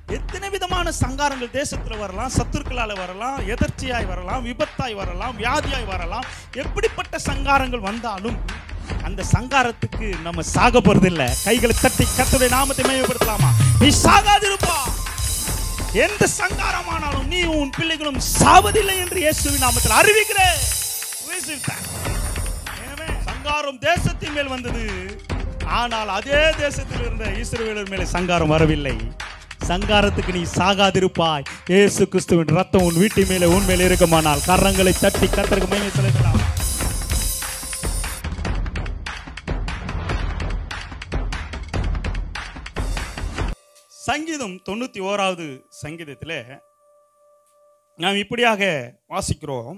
எத்தனை விதமான சங்காரங்கள் தேசத்துல வரலாம் சத்துருக்களால வரலாம் எதர்ச்சியாய் வரலாம் விபத்தாய் வரலாம் வியாதியாய் வரலாம் எப்படிப்பட்ட சங்காரங்கள் வந்தாலும் அந்த சங்காரத்துக்கு நம்ம சாக போறதில்ல கைகளை தட்டி கர்த்தருடைய நாமத்தை மேம்படுத்தலாமா நீ சாகாதிருப்பா எந்த சங்காரமானாலும் நீ உன் பிள்ளைகளும் சாவதில்லை என்று இயேசுவின் நாமத்தில் அறிவிக்கிறேன் விசுவித்தார். எனவே சங்காரம் தேசத்தின் மேல் வந்தது ஆனால் அதே தேசத்தில் இருந்த இஸ்ரவேலர் மேலே சங்காரம் வரவில்லை சங்காரத்துக்கு நீ சாகாதிருப்பாய் இயேசு கிறிஸ்துவின் ரத்தம் உன் வீட்டின் மேலே உன் மேலே இருக்குமானால் கரங்களை தட்டி கத்தருக்கு மேலே செலுத்தலாம் சங்கீதம் தொண்ணூத்தி ஓராவது சங்கீதத்தில் நாம் இப்படியாக வாசிக்கிறோம்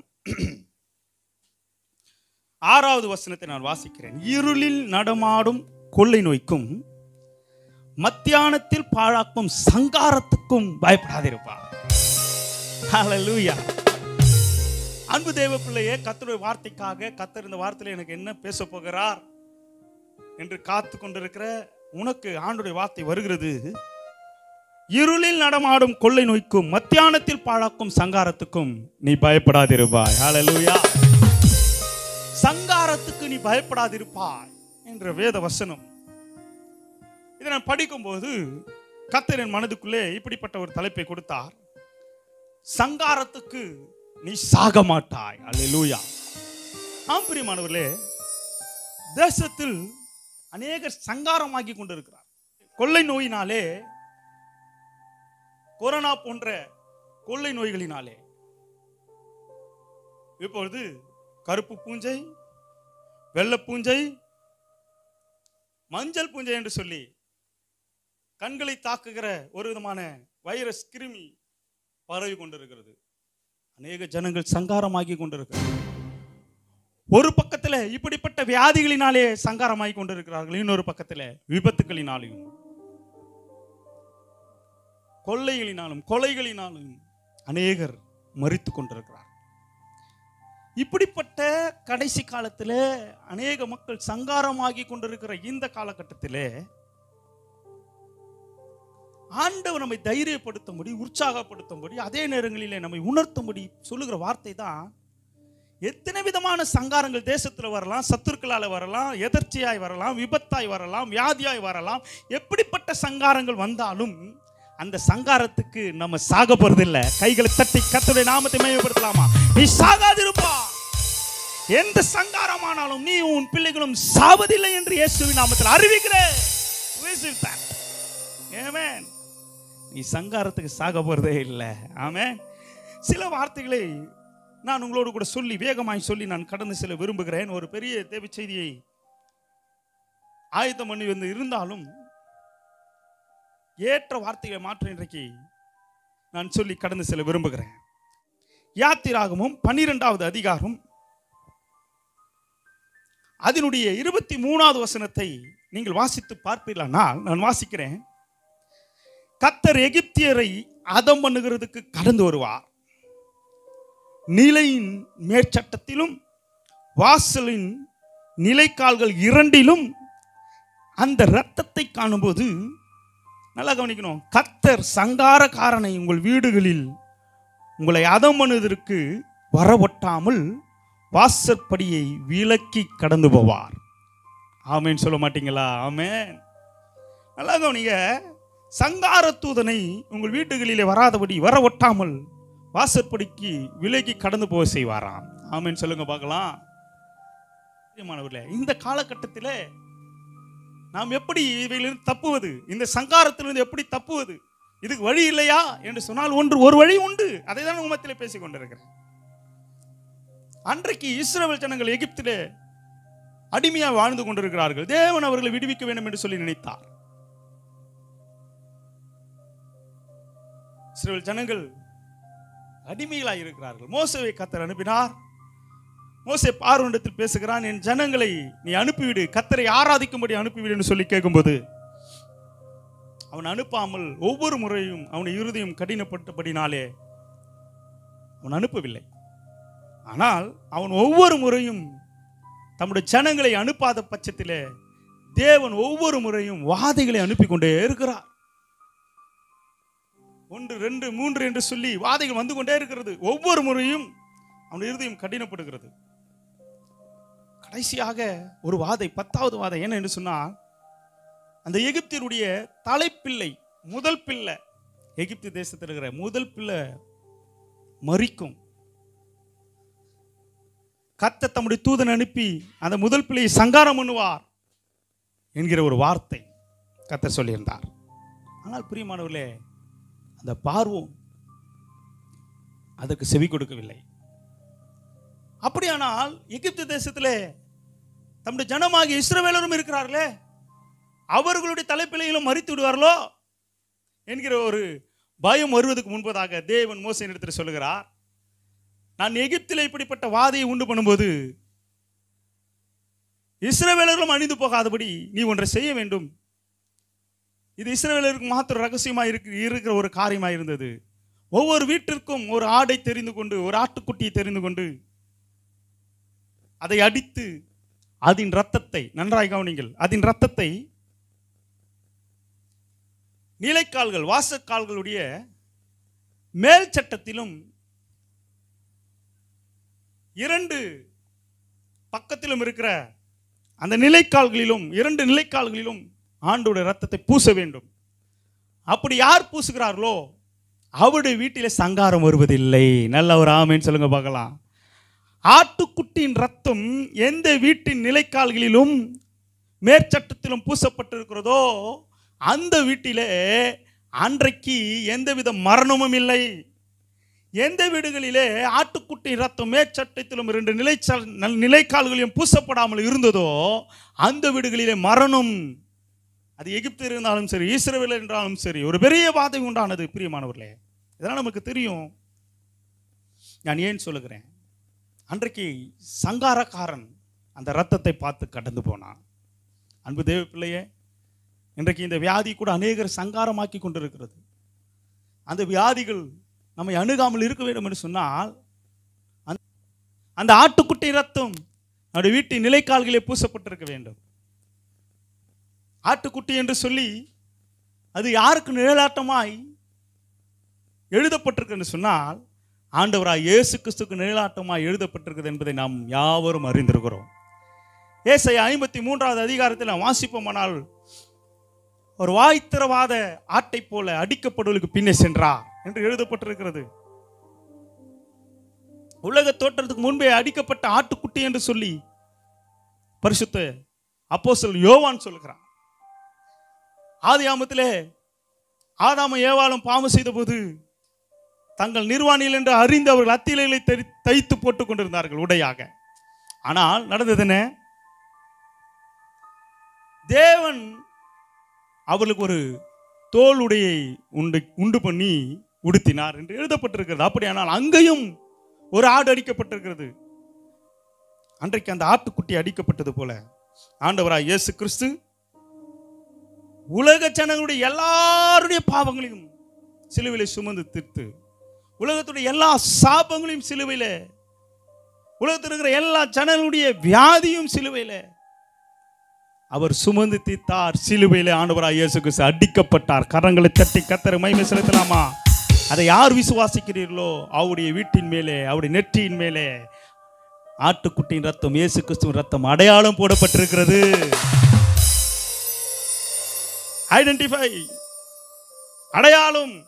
ஆறாவது வசனத்தை நான் வாசிக்கிறேன் இருளில் நடமாடும் கொள்ளை நோய்க்கும் மத்தியானத்தில் பாழாக்கும் சங்காரத்துக்கும் பயப்படாதிருப்பார் ஹalleluya அன்பு தேவ பிள்ளையே கத்தருடைய வார்த்தைக்காக கத்தர் இந்த வார்த்தையில எனக்கு என்ன பேச போகிறார் என்று காத்து கொண்டிருக்கிற உனக்கு ஆண்டுடைய வார்த்தை வருகிறது இருளில் நடமாடும் கொள்ளை நோய்க்கும் மத்தியானத்தில் பாழாக்கும் சங்காரத்துக்கும் நீ பயப்படாதிருப்பாய் ஹalleluya சங்காரத்துக்கு நீ பயப்படாதிருப்பாய் என்ற வேத வசனம் இதை நான் படிக்கும்போது கத்தரின் மனதுக்குள்ளே இப்படிப்பட்ட ஒரு தலைப்பை கொடுத்தார் சங்காரத்துக்கு நீ சாக மாட்டாய் அல்லேலூயா ஆம் பிரியமானவர்களே தேசத்தில் அநேகர் சங்காரமாகி கொண்டிருக்கிறார் கொள்ளை நோயினாலே கொரோனா போன்ற கொள்ளை நோய்களினாலே இப்பொழுது கருப்பு பூஞ்சை வெள்ளை பூஞ்சை மஞ்சள் பூஞ்சை என்று சொல்லி கண்களை தாக்குகிற ஒரு விதமான வைரஸ் கிருமி பரவி கொண்டிருக்கிறது அநேக ஜனங்கள் சங்காரமாகி கொண்டிருக்கிறார்கள் ஒரு பக்கத்துல இப்படிப்பட்ட வியாதிகளினாலே சங்காரமாகி கொண்டிருக்கிறார்கள் இன்னொரு பக்கத்துல விபத்துகளினாலையும் கொள்ளைகளினாலும் கொலைகளினாலும் அநேகர் மறித்து கொண்டிருக்கிறார் இப்படிப்பட்ட கடைசி காலத்தில் அநேக மக்கள் சங்காரமாகி கொண்டிருக்கிற இந்த காலகட்டத்திலே ஆண்டவர் நம்மை தைரியப்படுத்தும்படி உற்சாகப்படுத்தும்படி அதே நேரங்களிலே நம்மை உணர்த்தும்படி சொல்லுகிற வார்த்தை தான் எத்தனை விதமான சங்காரங்கள் தேசத்துல வரலாம் சத்துருக்களால வரலாம் எதர்ச்சியாய் வரலாம் விபத்தாய் வரலாம் வியாதியாய் வரலாம் எப்படிப்பட்ட சங்காரங்கள் வந்தாலும் அந்த சங்காரத்துக்கு நம்ம சாக போறதில்ல கைகளை தட்டி கர்த்தருடைய நாமத்தை மேம்படுத்தலாமா நீ சாகாதிருப்பா எந்த சங்காரமானாலும் நீ உன் பிள்ளைகளும் சாவதில்லை என்று இயேசுவின் நாமத்தில் அறிவிக்கிறேன் Receive that. Amen. நீ சங்காரத்துக்கு சாக போறதே இல்லை ஆமென் சில வார்த்தைகளை நான் உங்களோடு கூட சொல்லி வேகமாய் சொல்லி நான் கடந்து செல்ல விரும்புகிறேன் ஒரு பெரிய தேவை செய்தியை ஆயத்தம் பண்ணி வந்து இருந்தாலும் ஏற்ற வார்த்தைகளை மாற்ற இன்றைக்கு நான் சொல்லி கடந்து செல்ல விரும்புகிறேன் யாத்திராகமும் பன்னிரெண்டாவது அதிகாரம் அதனுடைய இருபத்தி மூணாவது வசனத்தை நீங்கள் வாசித்து பார்ப்பீர்களானால் நான் வாசிக்கிறேன் கத்தர் எகிப்தியரை அதம் பண்ணுகிறதுக்கு கடந்து வருவார் நிலையின் மேற்சட்டத்திலும் வாசலின் நிலைக்கால்கள் இரண்டிலும் அந்த இரத்தத்தை காணும்போது நல்லா கவனிக்கணும் கத்தர் சங்காரக்காரனை உங்கள் வீடுகளில் உங்களை அதம் பண்ணுவதற்கு வரவொட்டாமல் வாசற்படியை விலக்கி கடந்து போவார் ஆமேன்னு சொல்ல மாட்டீங்களா ஆமென் நல்லா கவனிங்க சங்கார தூதனை உங்கள் வீட்டுகளிலே வராதபடி வர ஒட்டாமல் வாசற்படிக்கு விலகி கடந்து போக செய்வாராம் ஆமென்னு சொல்லுங்க பார்க்கலாம் பிரியமானவர்களே, இந்த காலகட்டத்தில் நாம் எப்படி இவைகளிலிருந்து தப்புவது இந்த சங்காரத்திலிருந்து எப்படி தப்புவது இதுக்கு வழி இல்லையா என்று சொன்னால் ஒன்று ஒரு வழி உண்டு அதை தான் உமத்திலே பேசிக் கொண்டிருக்கிறேன் அன்றைக்கு இஸ்ரவேல் ஜனங்கள் எகிப்திலே அடிமையாக வாழ்ந்து கொண்டிருக்கிறார்கள் தேவன் அவர்களை விடுவிக்க வேண்டும் என்று சொல்லி நினைத்தார் இஸ்ரவேல் ஜனங்கள் அடிமைகளாய் இருக்கிறார்கள் மோசவை கத்தர் அனுப்பினார் மோசே பார்வனிடத்தில் பேசுகிறான் என் ஜனங்களை நீ அனுப்பிவிடு கத்தரை ஆராதிக்கும்படி அனுப்பிவிடு என்று சொல்லி கேட்கும்போது அவன் அனுப்பாமல் ஒவ்வொரு முறையும் அவனுடைய இருதயம் கடினப்பட்டபடினாலே அவன் அனுப்பவில்லை ஆனால் அவன் ஒவ்வொரு முறையும் தம்முடைய ஜனங்களை அனுப்பாத பட்சத்திலே தேவன் ஒவ்வொரு முறையும் வாதைகளை அனுப்பி கொண்டே இருக்கிறார் ஒன்று ரெண்டு மூன்று என்று சொல்லி வாதைகள் வந்து கொண்டே இருக்கிறது ஒவ்வொரு முறையும் அவன் இருதயம் கடினப்படுகிறது கடைசியாக ஒரு வாதை பத்தாவது வாதை என்ன என்று சொன்னால் அந்த எகிப்தியருடைய தலைப்பிள்ளை முதல் பிள்ளை எகிப்து தேசத்தில் இருக்கிற முதல் பிள்ளை மறிக்கும் கத்த தம்முடைய தூதன் அனுப்பி அந்த முதல் பிள்ளையை சங்காரம் பண்ணுவார் என்கிற ஒரு வார்த்தை கத்த சொல்லியிருந்தார் ஆனால் பிரியமானவர்களே அந்த பார்வோம் அதற்கு செவி கொடுக்கவில்லை அப்படியானால் எகிப்து தேசத்திலே தம்முடைய ஜனமாகிய இஸ்ரவேலரும் இருக்கிறார்களே அவர்களுடைய தலைப்பிள்ளைகளும் மறித்து விடுவார்களோ என்கிற ஒரு பயம் வருவதற்கு முன்பதாக தேவன் மோசை இடத்தில் சொல்லுகிறார் நான் எகிப்தில் இப்படிப்பட்ட வாதையை உண்டு பண்ணும்போது இஸ்ரவேலர்களும் அணிந்து போகாதபடி நீ ஒன்றை செய்ய வேண்டும் இது இஸ்ரவேலருக்கு மாத்திரம் ரகசியமாக இருக்கு இருக்கிற ஒரு காரியமாக இருந்தது ஒவ்வொரு வீட்டிற்கும் ஒரு ஆடை தெரிந்து கொண்டு ஒரு ஆட்டுக்குட்டியை தெரிந்து கொண்டு அதை அடித்து அதன் ரத்தத்தை நன்றாய் கவனிங்கள் அதன் ரத்தத்தை நிலைக்கால்கள் வாசக்கால்களுடைய மேல் சட்டத்திலும் இரண்டு பக்கத்திலும் இருக்கிற அந்த நிலைக்கால்களிலும் இரண்டு நிலைக்கால்களிலும் ஆண்டோட ரத்தத்தை பூச வேண்டும் அப்படி யார் பூசுகிறார்களோ அவருடைய வீட்டிலே சங்காரம் வருவதில்லை நல்ல ஒரு ஆமைன்னு சொல்லுங்க பார்க்கலாம் ஆட்டுக்குட்டியின் ரத்தம் எந்த வீட்டின் நிலைக்கால்களிலும் மேற்சட்டத்திலும் பூசப்பட்டிருக்கிறதோ அந்த வீட்டிலே அன்றைக்கு எந்தவித மரணமும் இல்லை எந்த வீடுகளிலே ஆட்டுக்குட்டி ரத்தம் மேற்சட்டத்திலும் இரண்டு நிலை நிலைக்கால்களையும் பூசப்படாமல் இருந்ததோ அந்த வீடுகளிலே மரணம் அது எகிப்து இருந்தாலும் சரி ஈஸ்ரவேல் என்றாலும் சரி ஒரு பெரிய வாதை உண்டானது பிரியமானவர்களே இதெல்லாம் நமக்கு தெரியும் நான் ஏன் சொல்லுகிறேன் அன்றைக்கு சங்காரக்காரன் அந்த ரத்தத்தை பார்த்து கடந்து போனான் அன்பு தேவ பிள்ளையே இன்றைக்கு இந்த வியாதி கூட அநேகர் சங்காரமாக்கி கொண்டிருக்கிறது அந்த வியாதிகள் நம்மை அணுகாமல் இருக்க வேண்டும் என்று சொன்னால் அந்த- அந்த ஆட்டுக்குட்டி ரத்தம் நம்முடைய வீட்டின் நிலைக்கால்களே பூசப்பட்டிருக்க வேண்டும் ஆட்டுக்குட்டி என்று சொல்லி அது யாருக்கு நிழலாட்டமாய் எழுதப்பட்டிருக்கு என்று சொன்னால் ஆண்டவராய் இயேசு கிறிஸ்துக்கு நிழலாட்டமாய் எழுதப்பட்டிருக்கிறது என்பதை நாம் யாவரும் அறிந்திருக்கிறோம் ஏசை ஐம்பத்தி மூன்றாவது அதிகாரத்தில் நாம் வாசிப்போமானால் ஒரு வாய்த்திரவாத ஆட்டை போல அடிக்கப்படுவதற்கு பின்னே சென்றார் என்று எழுதப்பட்டிருக்கிறது உலக தோற்றத்துக்கு முன்பே அடிக்கப்பட்ட ஆட்டுக்குட்டி என்று சொல்லி பரிசுத்த அப்போஸ்தலன் யோவான் சொல்கிறான் ஆதி ஆமத்திலே ஆதாம ஏவாளும் பாவம் செய்தபோது தங்கள் நிர்வாணிகள் என்று அறிந்து அவர்கள் அத்திலைகளை தரி தைத்து போட்டுக் கொண்டிருந்தார்கள் உடையாக ஆனால் நடந்தது என்ன தேவன் அவர்களுக்கு ஒரு தோல் உடையை உண்டு உண்டு பண்ணி உடுத்தினார் என்று எழுதப்பட்டிருக்கிறது அப்படியானால் அங்கேயும் ஒரு ஆடு அடிக்கப்பட்டிருக்கிறது அன்றைக்கு அந்த ஆட்டுக்குட்டி அடிக்கப்பட்டது போல ஆண்டவராய் இயேசு கிறிஸ்து உலக ஜனங்களுடைய எல்லாருடைய பாவங்களையும் சிலுவையிலே சுமந்து தீர்த்து உலகத்துடைய எல்லா சாபங்களையும் சிலுவையில உலகத்தில் இருக்கிற எல்லா ஜனங்களுடைய வியாதியும் சிலுவையில அவர் சுமந்து தீர்த்தார் சிலுவையிலே ஆண்டவராய் இயேசு கிறிஸ்து அடிக்கப்பட்டார் கரங்களை தட்டி கத்தரை மகிமை செலுத்தலாமா அதை யார் விசுவாசிக்கிறீர்களோ அவருடைய வீட்டின் மேலே அவருடைய நெற்றியின் மேலே ஆட்டுக்குட்டியின் ரத்தம் இயேசு கிறிஸ்துவின் ரத்தம் அடையாளம் போடப்பட்டிருக்கிறது ஐடென்டிஃபை அடையாளம்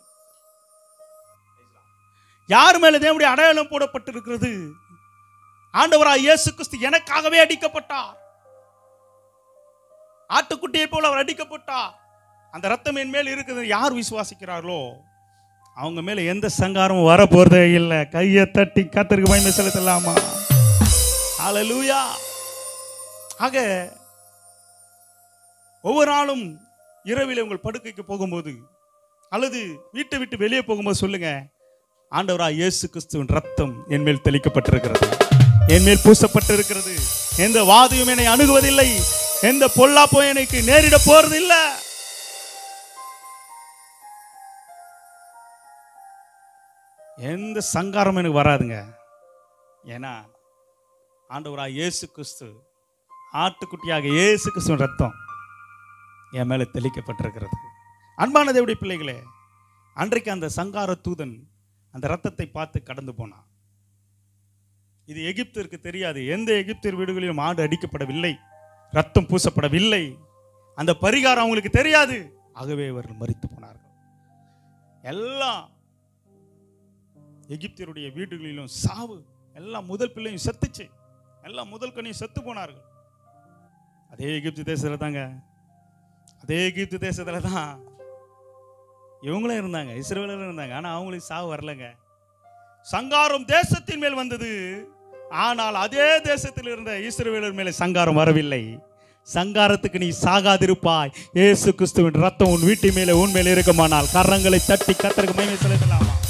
யார் மேல தேவனுடைய அடையாளம் போடப்பட்டிருக்கிறது ஆண்டவராய் இயேசு கிறிஸ்து எனக்காகவே அடிக்கப்பட்டார் ஆட்டுக்குட்டியை போல அவர் அடிக்கப்பட்டார் அந்த ரத்தம் என் மேல் இருக்குது யார் விசுவாசிக்கிறார்களோ அவங்க மேல எந்த சங்காரமும் வர போறதே இல்லை கையை தட்டி கத்தருக்கு மகிமை செலுத்தலாமா ஹalleluya ஆக ஒவ்வொரு நாளும் இரவில் உங்கள் படுக்கைக்கு போகும்போது அல்லது வீட்டை விட்டு வெளியே போகும்போது சொல்லுங்க ஆண்டவரா இயேசு கிறிஸ்துவின் ரத்தம் என் மேல் தெளிக்கப்பட்டிருக்கிறது என் மேல் பூசப்பட்டிருக்கிறது எந்த வாதியும் என்னை அணுகுவதில்லை எந்த பொல்லாப்பும் எனக்கு நேரிட போறதில்லை எந்த சங்காரம் எனக்கு வராதுங்க ஏன்னா ஆண்டவராக இயேசு கிறிஸ்து ஆட்டுக்குட்டியாக இயேசு கிறிஸ்துவின் ரத்தம் என் மேலே தெளிக்கப்பட்டிருக்கிறது அன்பான தேவடைய பிள்ளைகளே அன்றைக்கு அந்த சங்கார தூதன் அந்த ரத்தத்தை பார்த்து கடந்து போனான் இது எகிப்திற்கு தெரியாது எந்த எகிப்தியர் வீடுகளிலும் ஆடு அடிக்கப்படவில்லை ரத்தம் பூசப்படவில்லை அந்த பரிகாரம் அவங்களுக்கு தெரியாது ஆகவே அவர்கள் மரித்து போனார்கள் எல்லாம் எகிப்தியருடைய வீடுகளிலும் சாவு எல்லாம் முதல் பிள்ளையும் செத்துச்சு எல்லாம் முதல் கனியும் செத்து போனார்கள் அதே எகிப்து தேசத்துல தாங்க அதே எகிப்து தேசத்துல தான் இவங்களும் இருந்தாங்க இஸ்ரேலரும் இருந்தாங்க ஆனா அவங்களுக்கு சாவு வரலங்க சங்காரம் தேசத்தின் மேல் வந்தது ஆனால் அதே தேசத்தில் இருந்த இஸ்ரவேலர் மேலே சங்காரம் வரவில்லை சங்காரத்துக்கு நீ சாகாதிருப்பாய் இயேசு கிறிஸ்துவின் ரத்தம் உன் வீட்டு மேலே உன் மேலே இருக்குமானால் கரங்களை தட்டி கத்தருக்கு மகிமை செலுத்தலாமா